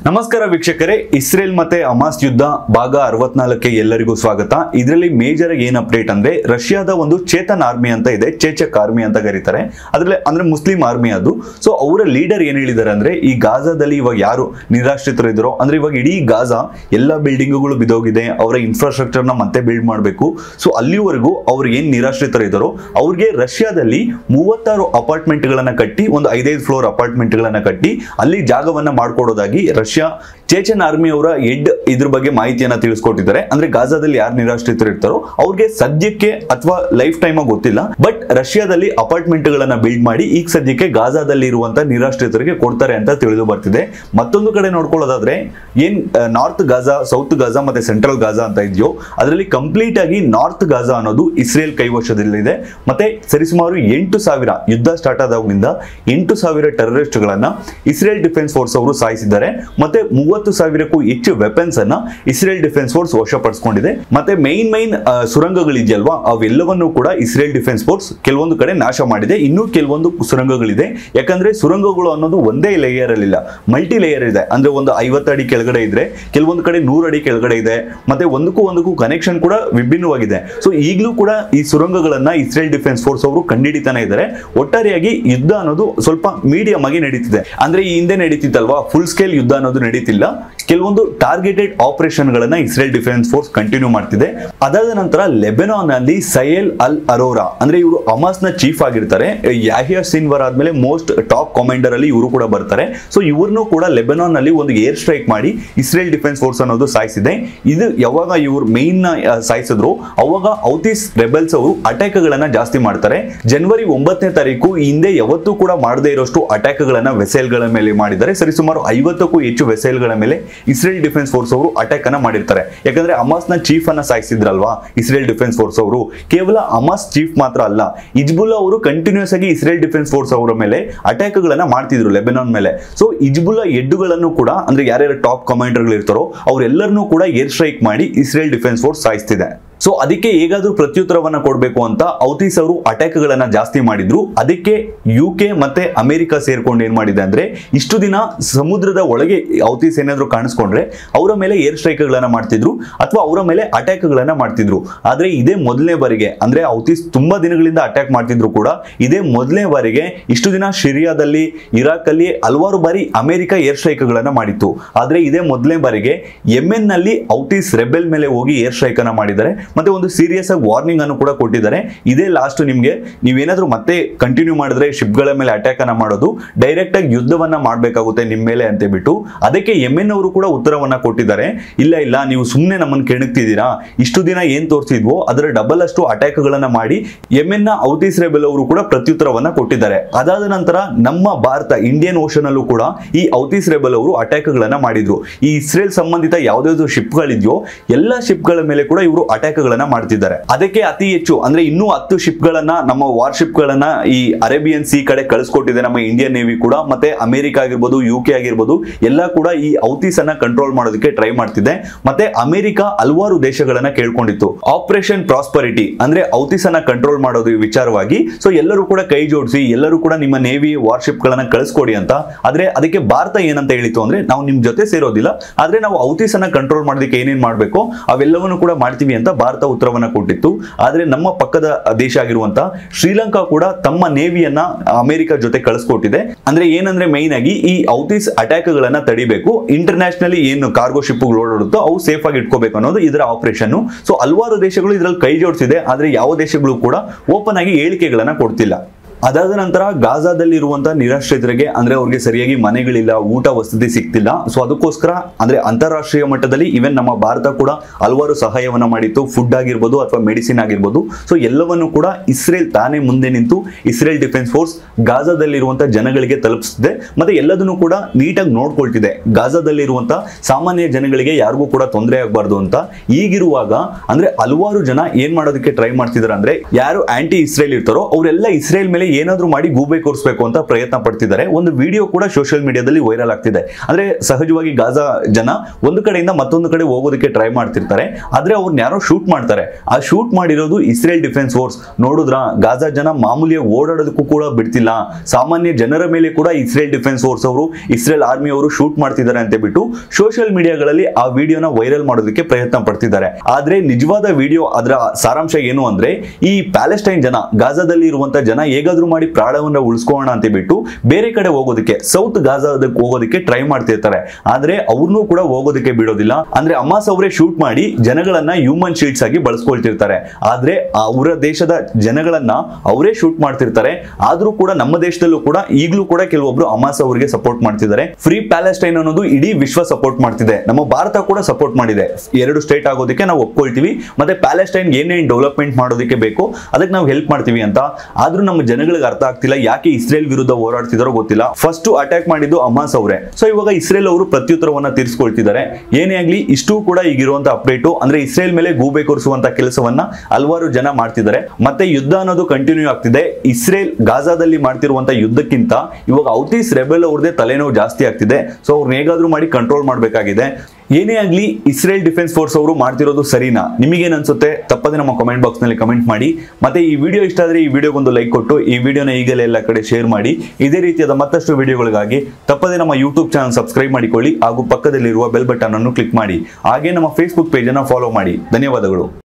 ನಮಸ್ಕಾರ ವೀಕ್ಷಕರೇ ಇಸ್ರೇಲ್ ಮತ್ತೆ ಹಮಾಸ್ ಯುದ್ಧ ಭಾಗ ಅರವತ್ನಾಲ್ಕಕ್ಕೆ ಎಲ್ಲರಿಗೂ ಸ್ವಾಗತ ಇದರಲ್ಲಿ ಮೇಜರ್ ಆಗಿ ಏನ್ ಅಪ್ಡೇಟ್ ಅಂದ್ರೆ ರಷ್ಯಾದ ಒಂದು ಚೇತನ್ ಆರ್ಮಿ ಅಂತ ಇದೆ ಚೇಚಕ್ ಆರ್ಮಿ ಅಂತ ಕರೀತಾರೆ ಅದ್ರಲ್ಲಿ ಅಂದ್ರೆ ಮುಸ್ಲಿಂ ಆರ್ಮಿ ಅದು ಸೊ ಅವರ ಲೀಡರ್ ಏನ್ ಹೇಳಿದ್ದಾರೆ ಅಂದ್ರೆ ಈ ಗಾಜಾದಲ್ಲಿ ಇವಾಗ ಯಾರು ನಿರಾಶ್ರಿತರು ಇದ್ರೋ ಅಂದ್ರೆ ಇವಾಗ ಇಡೀ ಗಾಜಾ ಎಲ್ಲ ಬಿಲ್ಡಿಂಗ್ಗಳು ಬಿದ್ದೋಗಿದೆ ಅವರ ಇನ್ಫ್ರಾಸ್ಟ್ರಕ್ಚರ್ ನ ಮತ್ತೆ ಬಿಲ್ಡ್ ಮಾಡಬೇಕು ಸೊ ಅಲ್ಲಿವರೆಗೂ ಅವ್ರು ಏನ್ ನಿರಾಶ್ರಿತರು ಇದ್ದಾರೋ ಅವ್ರಿಗೆ ರಷ್ಯಾದಲ್ಲಿ ಮೂವತ್ತಾರು ಅಪಾರ್ಟ್ಮೆಂಟ್ ಗಳನ್ನ ಕಟ್ಟಿ ಒಂದು ಐದೈದು ಫ್ಲೋರ್ ಅಪಾರ್ಟ್ಮೆಂಟ್ ಗಳನ್ನ ಕಟ್ಟಿ ಅಲ್ಲಿ ಜಾಗವನ್ನ ಮಾಡ್ಕೊಡೋದಾಗಿ ರಷ್ಯಾ ಚೇಚನ್ ಆರ್ಮಿ ಅವರ ಹೆಡ್ ಇದ್ರ ಬಗ್ಗೆ ಮಾಹಿತಿಯನ್ನ ತಿಳಿಸ್ಕೊಟ್ಟಿದ್ದಾರೆ ಅಂದ್ರೆ ಗಾಜಾದಲ್ಲಿ ಯಾರು ನಿರಾಶ್ರಿತರು ಇರ್ತಾರೋ ಅವ್ರಿಗೆ ಸದ್ಯಕ್ಕೆ ಅಥವಾ ಲೈಫ್ ಟೈಮ್ ಗೊತ್ತಿಲ್ಲ ಬಟ್ ರಷ್ಯಾದಲ್ಲಿ ಅಪಾರ್ಟ್ಮೆಂಟ್ ಗಳನ್ನ ಬಿಲ್ಡ್ ಮಾಡಿ ಈಗ ಸದ್ಯಕ್ಕೆ ಗಾಜಾದಲ್ಲಿ ಇರುವಂತ ನಿರಾಶ್ರಿತರಿಗೆ ಕೊಡ್ತಾರೆ ಅಂತ ತಿಳಿದು ಬರ್ತಿದೆ ಮತ್ತೊಂದು ಕಡೆ ನೋಡ್ಕೊಳ್ಳೋದಾದ್ರೆ ಏನ್ ನಾರ್ತ್ ಗಾಜಾ ಸೌತ್ ಗಾಜಾ ಮತ್ತೆ ಸೆಂಟ್ರಲ್ ಗಾಜಾ ಅಂತ ಇದೆಯೋ ಅದರಲ್ಲಿ ಕಂಪ್ಲೀಟ್ ಆಗಿ ನಾರ್ತ್ ಗಾಜಾ ಅನ್ನೋದು ಇಸ್ರೇಲ್ ಕೈವಶದಲ್ಲಿದೆ ಮತ್ತೆ ಸರಿಸುಮಾರು ಎಂಟು ಸಾವಿರ ಯುದ್ಧ ಸ್ಟಾರ್ಟ್ ಆದಾಗಿನಿಂದ ಎಂಟು ಸಾವಿರ ಟೆರರಿಸ್ಟ್ ಗಳನ್ನ ಇಸ್ರೇಲ್ ಡಿಫೆನ್ಸ್ ಫೋರ್ಸ್ ಅವರು ಸಾಯಿಸಿದ್ದಾರೆ ಮತ್ತೆ ಮೂವತ್ತು ಸಾವಿರಕ್ಕೂ ಹೆಚ್ಚು ವೆಪನ್ಸ್ ಅನ್ನ ಇಸ್ರೇಲ್ ಡಿಫೆನ್ಸ್ ಫೋರ್ಸ್ ವಶಪಡಿಸಿಕೊಂಡಿದೆ ಮತ್ತೆ ಮೈನ್ ಮೈನ್ ಸುರಂಗಗಳಿದೆಯಲ್ವಾ ಅವೆಲ್ಲವನ್ನು ಕೂಡ ಇಸ್ರೇಲ್ ಡಿಫೆನ್ಸ್ ಫೋರ್ಸ್ ಕೆಲವೊಂದು ಕಡೆ ನಾಶ ಮಾಡಿದೆ ಇನ್ನೂ ಕೆಲವೊಂದು ಸುರಂಗಗಳಿದೆ ಯಾಕಂದ್ರೆ ಸುರಂಗಗಳು ಅನ್ನೋದು ಒಂದೇ ಲೇಯರ್ ಅಲ್ಲಿ ಇಲ್ಲ ಮಲ್ಟಿ ಲೇಯರ್ ಇದೆ ಅಂದ್ರೆ ಒಂದು ಐವತ್ತು ಅಡಿ ಕೆಳಗಡೆ ಇದ್ರೆ ಕೆಲವೊಂದು ಕಡೆ ನೂರು ಅಡಿ ಕೆಳಗಡೆ ಇದೆ ಮತ್ತೆ ಒಂದಕ್ಕೂ ಒಂದಕ್ಕೂ ಕನೆಕ್ಷನ್ ಕೂಡ ವಿಭಿನ್ನವಾಗಿದೆ ಸೊ ಈಗಲೂ ಕೂಡ ಈ ಸುರಂಗಗಳನ್ನ ಇಸ್ರೇಲ್ ಡಿಫೆನ್ಸ್ ಫೋರ್ಸ್ ಅವರು ಕಂಡಿಡಿತಾನೆ ಇದ್ದಾರೆ ಒಟ್ಟಾರೆಯಾಗಿ ಯುದ್ಧ ಅನ್ನೋದು ಸ್ವಲ್ಪ ಮೀಡಿಯಂ ಆಗಿ ನಡೀತಿದೆ ಅಂದ್ರೆ ಈ ಹಿಂದೆ ನಡೀತಿತ್ತಲ್ವಾ ಫುಲ್ ಸ್ಕೇಲ್ ಯುದ್ಧ ಅನ್ನೋದು ನಡೀತಿಲ್ಲ ಕೆಲವೊಂದು ಟಾರ್ಗೆಟೆಡ್ ಆಪರೇಷನ್ ಗಳನ್ನ ಇಸ್ರೇಲ್ ಡಿಫೆನ್ಸ್ ಫೋರ್ಸ್ ಕಂಟಿನ್ಯೂ ಮಾಡ್ತಿದೆ ಅದಾದ ನಂತರ ಲೆಬೆನಾನ್ ಅಲ್ಲಿ ಸಯೇಲ್ ಅಲ್ ಅರೋರಾ ಅಂದ್ರೆ ಇವರು ಹಮಾಸ್ ನ ಚೀಫ್ ಆಗಿರ್ತಾರೆ ಯಾಹಿಯಾ ಸಿನ್ವರ್ ಆದ್ಮೇಲೆ ಮೋಸ್ಟ್ ಟಾಪ್ ಕಮಾಂಡರ್ ಅಲ್ಲಿ ಇವರು ಕೂಡ ಬರ್ತಾರೆ ಸೊ ಇವ್ರನ್ನು ಕೂಡ ಲೆಬೆನಾನ್ ನಲ್ಲಿ ಒಂದು ಏರ್ ಸ್ಟ್ರೈಕ್ ಮಾಡಿ ಇಸ್ರೇಲ್ ಡಿಫೆನ್ಸ್ ಫೋರ್ಸ್ ಅನ್ನೋದು ಸಾಯಿಸಿದೆ ಇದು ಯಾವಾಗ ಇವ್ರು ಮೇನ್ ನ ಆ, ಸಾಯಿಸಿದ್ರು ಅವಾಗ ಔತಿಸ್ ರೆಬೆಲ್ಸ್ ಅವರು ಅಟ್ಯಾಕ್ ಗಳನ್ನ ಜಾಸ್ತಿ ಮಾಡ್ತಾರೆ ಜನವರಿ ಒಂಬತ್ತನೇ ತಾರೀಕು ಈ ಹಿಂದೆ ಯಾವತ್ತೂ ಕೂಡ ಮಾಡದೇ ಇರೋಷ್ಟು ಅಟ್ಯಾಕ್ ಗಳನ್ನ ವೆಸೆಲ್ ಗಳ ಮೇಲೆ ಮಾಡಿದ್ದಾರೆ ಸರಿಸುಮಾರು ಐವತ್ತಕ್ಕೂ ಹೆಚ್ಚು ವೆಸೆಲ್ ಗಳ ಮೇಲೆ ಇಸ್ರೇಲ್ ಡಿಫೆನ್ಸ್ ಫೋರ್ಸ್ ಅವರು ಅಟ್ಯಾಕ್ ಅನ್ನ ಮಾಡಿರ್ತಾರೆ ಯಾಕಂದ್ರೆ ಹಮಾಸ್ ನ ಚೀಫ್ ಅನ್ನ ಸಾಯಿಸಿದ್ರಲ್ವಾ ಇಸ್ರೇಲ್ ಡಿಫೆನ್ಸ್ ಫೋರ್ಸ್ ಅವರು ಕೇವಲ ಹಮಾಸ್ ಚೀಫ್ ಮಾತ್ರ ಅಲ್ಲ ಇಜ್ಬುಲ್ಲಾ ಅವರು ಕಂಟಿನ್ಯೂಸ್ ಆಗಿ ಇಸ್ರೇಲ್ ಡಿಫೆನ್ಸ್ ಫೋರ್ಸ್ ಅವರ ಮೇಲೆ ಅಟ್ಯಾಕ್ ಗಳನ್ನ ಮಾಡ್ತಿದ್ರು ಲೆಬೆನಾನ್ ಮೇಲೆ ಸೊ ಇಜ್ಬುಲ್ಲಾ ಎಡ್ಡುಗಳನ್ನು ಕೂಡ ಅಂದ್ರೆ ಯಾರ್ಯಾರು ಟಾಪ್ ಕಮಾಂಡರ್ ಇರ್ತಾರೋ ಅವರೆಲ್ಲರನ್ನೂ ಕೂಡ ಏರ್ ಸ್ಟ್ರೈಕ್ ಮಾಡಿ ಇಸ್ರೇಲ್ ಡಿಫೆನ್ಸ್ ಫೋರ್ಸ್ ಸಾಯಿಸ್ತಿದೆ ಸೊ ಅದಕ್ಕೆ ಹೇಗಾದ್ರೂ ಪ್ರತ್ಯುತ್ತರವನ್ನ ಕೊಡಬೇಕು ಅಂತ ಔತೀಸ್ ಅವರು ಅಟ್ಯಾಕ್ ಗಳನ್ನ ಜಾಸ್ತಿ ಮಾಡಿದ್ರು ಅದಕ್ಕೆ ಯು ಕೆ ಮತ್ತೆ ಅಮೆರಿಕ ಸೇರ್ಕೊಂಡು ಏನ್ ಮಾಡಿದೆ ಅಂದ್ರೆ ಇಷ್ಟು ದಿನ ಸಮುದ್ರದ ಒಳಗೆ ಔತೀಸ್ ಏನಾದ್ರು ಕಾಣಿಸ್ಕೊಂಡ್ರೆ ಅವರ ಮೇಲೆ ಏರ್ ಸ್ಟ್ರೈಕ್ ಗಳನ್ನ ಮಾಡ್ತಿದ್ರು ಅಥವಾ ಅವರ ಮೇಲೆ ಅಟ್ಯಾಕ್ ಗಳನ್ನ ಮಾಡ್ತಿದ್ರು ಆದ್ರೆ ಇದೇ ಮೊದಲನೇ ಬಾರಿಗೆ ಅಂದ್ರೆ ಔತೀಸ್ ತುಂಬಾ ದಿನಗಳಿಂದ ಅಟ್ಯಾಕ್ ಮಾಡ್ತಿದ್ರು ಕೂಡ ಇದೇ ಮೊದಲನೇ ಬಾರಿಗೆ ಇಷ್ಟು ದಿನ ಸಿರಿಯಾದಲ್ಲಿ ಇರಾಕ್ ಅಲ್ಲಿ ಹಲವಾರು ಬಾರಿ ಅಮೆರಿಕ ಏರ್ ಸ್ಟ್ರೈಕ್ ಗಳನ್ನ ಮಾಡಿತ್ತು ಆದ್ರೆ ಇದೇ ಮೊದಲನೇ ಬಾರಿಗೆ ಯೆಮೆನ್ ನಲ್ಲಿ ಔತೀಸ್ ರೆಬೆಲ್ ಮೇಲೆ ಹೋಗಿ ಏರ್ ಸ್ಟ್ರೈಕ್ ಅನ್ನ ಮಾಡಿದ್ದಾರೆ ಮತ್ತೆ ಒಂದು ಸೀರಿಯಸ್ ಆಗಿ ವಾರ್ನಿಂಗ್ ಅನ್ನು ಕೂಡ ಕೊಟ್ಟಿದ್ದಾರೆ ಇದೇ ಲಾಸ್ಟ್ ನಿಮ್ಗೆ ನೀವೇನಾದ್ರೂ ಮತ್ತೆ ಕಂಟಿನ್ಯೂ ಮಾಡಿದ್ರೆ ಶಿಪ್ಗಳ ಮೇಲೆ ಅಟ್ಯಾಕ್ ಅನ್ನ ಮಾಡೋದು ಡೈರೆಕ್ಟ್ ಆಗಿ ಯುದ್ಧವನ್ನ ಮಾಡ್ಬೇಕಾಗುತ್ತೆ ನಿಮ್ ಮೇಲೆ ಅಂತ ಬಿಟ್ಟು ಅದಕ್ಕೆ ಯೆಮೆನ್ ಅವರು ಕೂಡ ಉತ್ತರವನ್ನ ಕೊಟ್ಟಿದ್ದಾರೆ ಇಲ್ಲ ಇಲ್ಲ ನೀವು ಸುಮ್ಮನೆ ನಮ್ಮನ್ನು ಕೆಣಕ್ತಿದ್ದೀರಾ ಇಷ್ಟು ದಿನ ಏನ್ ತೋರಿಸಿದ್ವೋ ಅದರ ಡಬಲ್ ಅಷ್ಟು ಅಟ್ಯಾಕ್ ಗಳನ್ನ ಮಾಡಿ ಯೆಮೆನ್ ನ ಔತೀಸ್ ರೆಬೆಲ್ ಅವರು ಕೂಡ ಪ್ರತ್ಯುತ್ತರವನ್ನ ಕೊಟ್ಟಿದ್ದಾರೆ ಅದಾದ ನಂತರ ನಮ್ಮ ಭಾರತ ಇಂಡಿಯನ್ ಓಷನ್ ಅಲ್ಲೂ ಕೂಡ ಈ ಔತೀಸ್ ರೆಬೆಲ್ ಅವರು ಅಟ್ಯಾಕ್ ಗಳನ್ನ ಮಾಡಿದ್ರು ಈ ಇಸ್ರೇಲ್ ಸಂಬಂಧಿತ ಯಾವ್ದಾವ್ದು ಶಿಪ್ ಗಳಿದೆಯೋ ಎಲ್ಲ ಶಿಪ್ ಗಳ ಮೇಲೆ ಕೂಡ ಇವರು ಅಟ್ಯಾಕ್ ಗಳನ್ನ ಮಾಡ್ತಿದ್ದಾರೆ ಅದಕ್ಕೆ ಅತಿ ಹೆಚ್ಚು ಅಂದ್ರೆ ಇನ್ನೂ ಹತ್ತು ಶಿಪ್ ಗಳನ್ನ ನಮ್ಮ ವಾರ್ಶಿಪ್ ಗಳನ್ನ ಈ ಅರೇಬಿಯನ್ ಸಿ ಕಡೆ ಕಳಿಸ್ಕೊಟ್ಟಿದೆ ನಮ್ಮ ಇಂಡಿಯನ್ ನೇವಿ ಕೂಡ ಮತ್ತೆ ಅಮೆರಿಕ ಆಗಿರ್ಬೋದು ಯು ಕೆ ಆಗಿರ್ಬೋದು ಎಲ್ಲ ಕೂಡ ಈ ಔತೀಸ್ ಅನ್ನ ಕಂಟ್ರೋಲ್ ಮಾಡೋದಕ್ಕೆ ಟ್ರೈ ಮಾಡ್ತಿದೆ ಮತ್ತೆ ಅಮೆರಿಕ ಹಲವಾರು ದೇಶಗಳನ್ನ ಕೇಳ್ಕೊಂಡಿತ್ತು ಆಪರೇಷನ್ ಪ್ರಾಸ್ಪರಿಟಿ ಅಂದ್ರೆ ಔತೀಸ್ ಅನ್ನ ಕಂಟ್ರೋಲ್ ಮಾಡೋದು ಈ ವಿಚಾರವಾಗಿ ಸೊ ಎಲ್ಲರೂ ಕೂಡ ಕೈ ಜೋಡಿಸಿ ಎಲ್ಲರೂ ಕೂಡ ನಿಮ್ಮ ನೇವಿ ವಾರ್ಶಿಪ್ ಗಳನ್ನ ಕಳಿಸ್ಕೊಡಿ ಅಂತ ಆದ್ರೆ ಅದಕ್ಕೆ ಭಾರತ ಏನಂತ ಹೇಳಿತ್ತು ಅಂದ್ರೆ ನಾವು ನಿಮ್ ಜೊತೆ ಸೇರೋದಿಲ್ಲ ಆದ್ರೆ ನಾವು ಔತೀಸ್ ಅನ್ನ ಕಂಟ್ರೋಲ್ ಮಾಡೋದಕ್ಕೆ ಏನೇನ್ ಮಾಡ್ಬೇಕು ಅವೆಲ್ಲವನ್ನು ಕೂಡ ಮಾಡ್ತೀವಿ ಅಂತ ಭಾರತ ಉತ್ತರವನ್ನ ಕೊಟ್ಟಿತ್ತು ಆದ್ರೆ ನಮ್ಮ ಪಕ್ಕದ ದೇಶ ಆಗಿರುವಂತ ಶ್ರೀಲಂಕಾ ಕೂಡ ತಮ್ಮ ನೇವಿಯನ್ನ ಅಮೆರಿಕ ಜೊತೆ ಕಳಿಸ್ಕೊಟ್ಟಿದೆ ಅಂದ್ರೆ ಏನಂದ್ರೆ ಮೈನ್ ಆಗಿ ಈ ಔತೀಸ್ ಅಟ್ಯಾಕ್ ಗಳನ್ನ ತಡಿಬೇಕು ಇಂಟರ್ನ್ಯಾಷನಲಿ ಏನು ಕಾರ್ಗೋ ಶಿಪ್ ಓಡಾಡುತ್ತೋ ಅವು ಸೇಫ್ ಆಗಿ ಇಟ್ಕೋಬೇಕು ಅನ್ನೋದು ಇದರ ಆಪರೇಷನ್ ಸೊ ಹಲವಾರು ದೇಶಗಳು ಇದರಲ್ಲಿ ಕೈ ಜೋಡಿಸಿದೆ ಆದ್ರೆ ಯಾವ ದೇಶಗಳು ಕೂಡ ಓಪನ್ ಆಗಿ ಹೇಳಿಕೆಗಳನ್ನ ಕೊಡ್ತಿಲ್ಲ ಅದಾದ ನಂತರ ಗಾಜಾದಲ್ಲಿ ಇರುವಂತಹ ನಿರಾಶ್ರಿತರಿಗೆ ಅಂದ್ರೆ ಅವ್ರಿಗೆ ಸರಿಯಾಗಿ ಮನೆಗಳಿಲ್ಲ ಊಟ ವಸತಿ ಸಿಗ್ತಿಲ್ಲ ಸೊ ಅದಕ್ಕೋಸ್ಕರ ಅಂದ್ರೆ ಅಂತಾರಾಷ್ಟ್ರೀಯ ಮಟ್ಟದಲ್ಲಿ ಇವನ್ ನಮ್ಮ ಭಾರತ ಕೂಡ ಹಲವಾರು ಸಹಾಯವನ್ನ ಮಾಡಿತ್ತು ಫುಡ್ ಆಗಿರ್ಬೋದು ಅಥವಾ ಮೆಡಿಸಿನ್ ಆಗಿರ್ಬೋದು ಸೊ ಎಲ್ಲವನ್ನು ಕೂಡ ಇಸ್ರೇಲ್ ತಾನೇ ಮುಂದೆ ನಿಂತು ಇಸ್ರೇಲ್ ಡಿಫೆನ್ಸ್ ಫೋರ್ಸ್ ಗಾಜಾದಲ್ಲಿರುವಂತಹ ಜನಗಳಿಗೆ ತಲುಪಿಸ್ತಿದೆ ಮತ್ತೆ ಎಲ್ಲದನ್ನು ಕೂಡ ನೀಟಾಗಿ ನೋಡ್ಕೊಳ್ತಿದೆ ಗಾಜಾದಲ್ಲಿರುವಂತಹ ಸಾಮಾನ್ಯ ಜನಗಳಿಗೆ ಯಾರಿಗೂ ಕೂಡ ತೊಂದರೆ ಆಗಬಾರ್ದು ಅಂತ ಈಗಿರುವಾಗ ಅಂದ್ರೆ ಹಲವಾರು ಜನ ಏನ್ ಮಾಡೋದಕ್ಕೆ ಟ್ರೈ ಮಾಡ್ತಿದಾರೆ ಅಂದ್ರೆ ಯಾರು ಆಂಟಿ ಇಸ್ರೇಲ್ ಇರ್ತಾರೋ ಅವರೆಲ್ಲ ಇಸ್ರೇಲ್ ಮೇಲೆ ಮೇಲೆ ಏನಾದ್ರೂ ಮಾಡಿ ಗೂಬೆ ಕೂರಿಸಬೇಕು ಅಂತ ಪ್ರಯತ್ನ ಪಡ್ತಿದ್ದಾರೆ ಒಂದು ವಿಡಿಯೋ ಕೂಡ ಸೋಷಿಯಲ್ ಮೀಡಿಯಾದಲ್ಲಿ ವೈರಲ್ ಆಗ್ತಿದೆ ಅಂದ್ರೆ ಸಹಜವಾಗಿ ಗಾಜಾ ಜನ ಒಂದು ಕಡೆಯಿಂದ ಮತ್ತೊಂದು ಕಡೆ ಹೋಗೋದಕ್ಕೆ ಟ್ರೈ ಮಾಡ್ತಿರ್ತಾರೆ ಆದ್ರೆ ಅವ್ರನ್ನ ಯಾರೋ ಶೂಟ್ ಮಾಡ್ತಾರೆ ಆ ಶೂಟ್ ಮಾಡಿರೋದು ಇಸ್ರೇಲ್ ಡಿಫೆನ್ಸ್ ಫೋರ್ಸ್ ನೋಡಿದ್ರ ಗಾಜಾ ಜನ ಮಾಮೂಲಿಯಾಗಿ ಓಡಾಡೋದಕ್ಕೂ ಕೂಡ ಬಿಡ್ತಿಲ್ಲ ಸಾಮಾನ್ಯ ಜನರ ಮೇಲೆ ಕೂಡ ಇಸ್ರೇಲ್ ಡಿಫೆನ್ಸ್ ಫೋರ್ಸ್ ಅವರು ಇಸ್ರೇಲ್ ಆರ್ಮಿ ಅವರು ಶೂಟ್ ಮಾಡ್ತಿದ್ದಾರೆ ಅಂತ ಬಿಟ್ಟು ಸೋಷಿಯಲ್ ಮೀಡಿಯಾಗಳಲ್ಲಿ ಆ ವಿಡಿಯೋನ ವೈರಲ್ ಮಾಡೋದಕ್ಕೆ ಪ್ರಯತ್ನ ಪಡ್ತಿದ್ದಾರೆ ಆದ್ರೆ ನಿಜವಾದ ವಿಡಿಯೋ ಅದರ ಸಾರಾಂಶ ಏನು ಅಂದ್ರೆ ಈ ಪ್ಯಾಲೆಸ್ಟೈನ್ ಜನ ಗಾಜಾದಲ್ಲಿ ಇರುವಂತ ಜನ ಹೇಗಾದ್ರೂ ಮಾಡಿ ಪ್ರಾಣವನ್ನ ಉಳಿಸ್ಕೊಳ್ಳೋಣ ಅಂತ ಬಿಟ್ಟು ಬೇರೆ ಕಡೆ ಹೋಗೋದಕ್ಕೆ ಸೌತ್ ಗಾಜಾದಕ್ಕೆ ಹೋಗೋದಕ್ಕೆ ಟ್ರೈ ಮಾಡ್ತಿರ್ತಾರೆ ಆದ್ರೆ ಅವ್ರನ್ನೂ ಕೂಡ ಹೋಗೋದಕ್ಕೆ ಬಿಡೋದಿಲ್ಲ ಅಂದ್ರೆ ಅಮಾಸ್ ಅವರೇ ಶೂಟ್ ಮಾಡಿ ಜನಗಳನ್ನ ಹ್ಯೂಮನ್ ಶೀಲ್ಡ್ಸ್ ಆಗಿ ಬಳಸ್ಕೊಳ್ತಿರ್ತಾರೆ ಆದ್ರೆ ಅವರ ದೇಶದ ಜನಗಳನ್ನ ಅವರೇ ಶೂಟ್ ಮಾಡ್ತಿರ್ತಾರೆ ಆದ್ರೂ ಕೂಡ ನಮ್ಮ ದೇಶದಲ್ಲೂ ಕೂಡ ಈಗಲೂ ಕೂಡ ಕೆಲವೊಬ್ರು ಅಮಾಸ್ ಅವರಿಗೆ ಸಪೋರ್ಟ್ ಮಾಡ್ತಿದ್ದಾರೆ ಫ್ರೀ ಪ್ಯಾಲೆಸ್ಟೈನ್ ಅನ್ನೋದು ಇಡೀ ವಿಶ್ವ ಸಪೋರ್ಟ್ ಮಾಡ್ತಿದೆ ನಮ್ಮ ಭಾರತ ಕೂಡ ಸಪೋರ್ಟ್ ಮಾಡಿದೆ ಎರಡು ಸ್ಟೇಟ್ ಆಗೋದಕ್ಕೆ ನಾವು ಒಪ್ಕೊಳ್ತೀವಿ ಮತ್ತೆ ಪ್ಯಾಲೆಸ್ಟೈನ್ ಏನೇನ್ ಡೆವಲಪ್ಮೆಂಟ್ ಮಾಡೋದಕ್ಕೆ ಬೇಕು ಅದಕ್ಕೆ ನಾವು ಹೆಲ್ಪ್ ಮಾಡ್ತೀವಿ ಅಂತ ಆದ್ರೂ ನಮ್ಮ ಜನಗಳಿಗೆ ಅರ್ಥ ಆಗ್ತಿಲ್ಲ ಯಾಕೆ ಇಸ್ರೇಲ್ ವಿರುದ್ಧ ಹೋರಾಡ್ತಿದಾರೋ ಗೊತ್ತಿಲ್ಲ ಫಸ್ಟ್ ಅಟ್ಯಾಕ್ ಮಾಡಿದ್ದು ಅಮಾಸ್ ಅವರೇ ಸೊ ಇವಾಗ ಇಸ್ರೇಲ್ ಅವರು ಪ್ರತ್ಯುತ್ತರವನ್ನ ತೀರಿಸ್ಕೊಳ್ತಿದ್ದಾರೆ ಏನೇ ಆಗ್ಲಿ ಇಷ್ಟು ಕೂಡ ಈಗಿರುವಂತ ಅಪ್ಡೇಟು ಅಂದ್ರೆ ಇಸ್ರೇಲ್ ಮೇಲೆ ಗೂಬೆ ಕೂರಿಸುವಂತ ಕೆಲಸವನ್ನ ಹಲವಾರು ಜನ ಮಾಡ್ತಿದ್ದಾರೆ ಮತ್ತೆ ಯುದ್ಧ ಅನ್ನೋದು ಕಂಟಿನ್ಯೂ ಆಗ್ತಿದೆ ಇಸ್ರೇಲ್ ಗಾಜಾದಲ್ಲಿ ಮಾಡ್ತಿರುವಂತ ಯುದ್ಧಕ್ಕಿಂತ ಇವಾಗ ಔತೀಸ್ ರೆಬೆಲ್ ಅವ್ರದೇ ತಲೆನೋವು ಜಾಸ್ತಿ ಆಗ್ತಿದೆ ಸೊ ಅವ್ರನ್ನ ಹೇಗಾದ್ರೂ ಮಾಡಿ ಕಂಟ್ರೋಲ್ ಮಾಡಬೇಕಾಗಿದೆ ಏನೇ ಆಗ್ಲಿ ಇಸ್ರೇಲ್ ಡಿಫೆನ್ಸ್ ಫೋರ್ಸ್ ಅವರು ಮಾಡ್ತಿರೋದು ಸರಿನಾ ನಿಮಗೇನ್ ಅನ್ಸುತ್ತೆ ತಪ್ಪದೆ ನಮ್ಮ ಕಮೆಂಟ್ ಬಾಕ್ಸ್ ನಲ್ಲಿ ಕಮೆಂಟ್ ಮಾಡಿ ಮತ್ತೆ ಈ ವಿಡಿಯೋ ಇಷ್ಟ ಆದ್ರೆ ಈ ವಿಡಿಯೋಗೊಂದು ಲೈಕ್ ಕೊಟ್ಟು ಈ ವಿಡಿಯೋನ ಈಗಲೇ ಎಲ್ಲ ಕಡೆ ಶೇರ್ ಮಾಡಿ ಇದೇ ರೀತಿಯಾದ ಮತ್ತಷ್ಟು ವಿಡಿಯೋಗಳಿಗಾಗಿ ತಪ್ಪದೆ ನಮ್ಮ ಯೂಟ್ಯೂಬ್ ಚಾನಲ್ ಸಬ್ಸ್ಕ್ರೈಬ್ ಮಾಡಿಕೊಳ್ಳಿ ಹಾಗೂ ಪಕ್ಕದಲ್ಲಿರುವ ಬೆಲ್ ಬಟನ್ ಅನ್ನು ಕ್ಲಿಕ್ ಮಾಡಿ ಹಾಗೆ ನಮ್ಮ ಫೇಸ್ಬುಕ್ ಪೇಜ್ ಅನ್ನು ಫಾಲೋ ಮಾಡಿ ಧನ್ಯವಾದಗಳು